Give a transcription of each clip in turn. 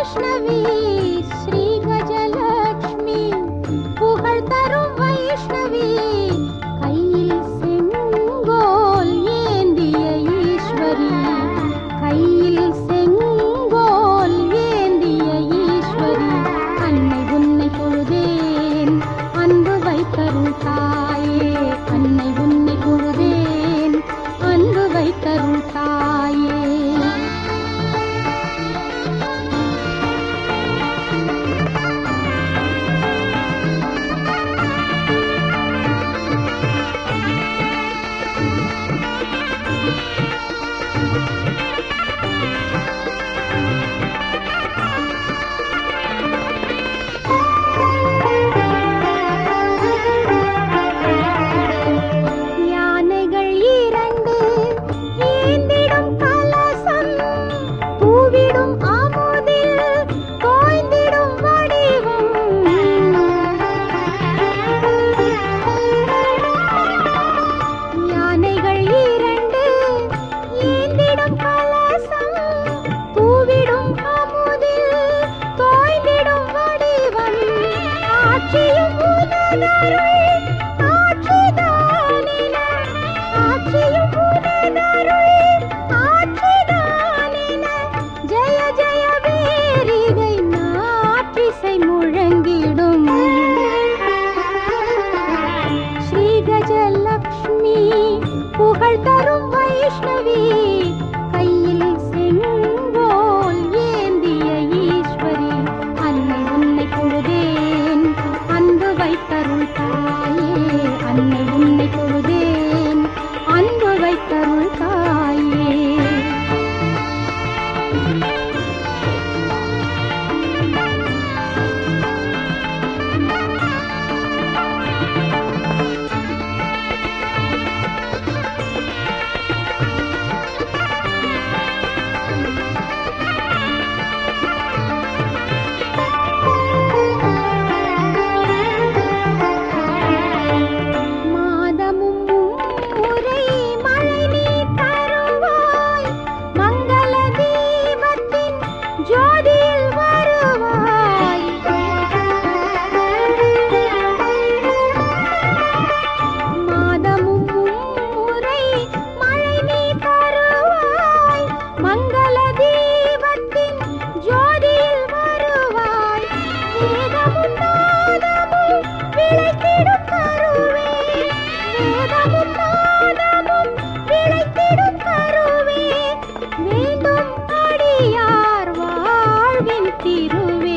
வைஷ்ணவி ஸ்ரீ கஜலக்ஷ்மி புகழ் தரும் வைஷ்ணவி கையில் செங்கோல் ஏந்திய ஈஸ்வரி கையில் செங்கோல் ஏந்திய ஈஸ்வரி அன்னை உன்னை தொழுதேன் அன்பு வைத்தருள் தாயே அன்னை உன்னை தொழுதேன் அன்பு வைத்தருள் தாயே யானைகள் இரண்டு ஏந்திடும் கலசம் பூவிடும் அமுதில் தோய்ந்திடும் வடிவம் யானைகள் இரண்டு ஏந்திடும் கலசம் பூவிடும் அமுதில் தோய்ந்திடும் வடிவம் ஆட்சியும் உனதருள் ஆட்சிதானின ஆட்சியும் உனதருள் ஆட்சிதானின ஜெய ஜெய வேரிகை நாற்றிசை முழங்கிடும் ஸ்ரீ கஜலக்ஷ்மி புகழ் தரும் வைஷ்ணவி கையில் செங்கோல் ஏந்திய ஈஸ்வரி அன்னை உன்னை தொழுதேன் அன்பு வைத்தருள் தாயே அன்னை உன்னை தொழுதேன் அன்பு வைத்தருள் தாயே மாதமும் முறை மழை நீ தருவாய் மங்கள தீபத்தின் ஜோதியில் வருவாய் மாதமும் முறை மழை நீ தருவாய் மங்கள தீபத்தின் ஜோதியில் வருவாய் வேதமும் நாதமும் விளைத்திடும் கருவே வேதமும் நாதமும் விளைத்திடும் கருவே வேண்டும் அடியார் வாழ்வின் திருவே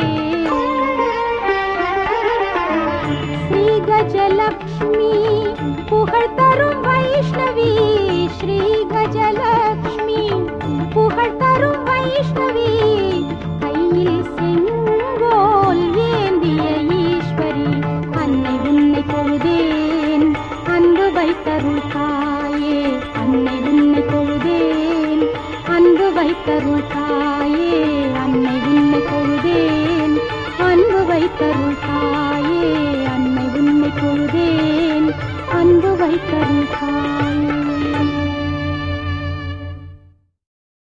ஸ்ரீ கஜலக்ஷ்மி புகழ் தரும் வைஷ்ணவி ஸ்ரீ கஜலக்ஷ்மி புகழ் தரும் வைஷ்ணவி கையில் செங்கோல் ஏந்திய ஈஸ்வரி அன்னை உன்னை தொழுதேன் அன்பு வைத்தருள் தாயே அன்னை உன்னை தொழுதேன் அன்பு வைத்தருள் தாயே அன்னை உன்னை தொழுதேன் அன்பு வைத்தருள் தாயே அன்னை உன்னை தொழுதேன் அன்பு வைத்தருள் தாயே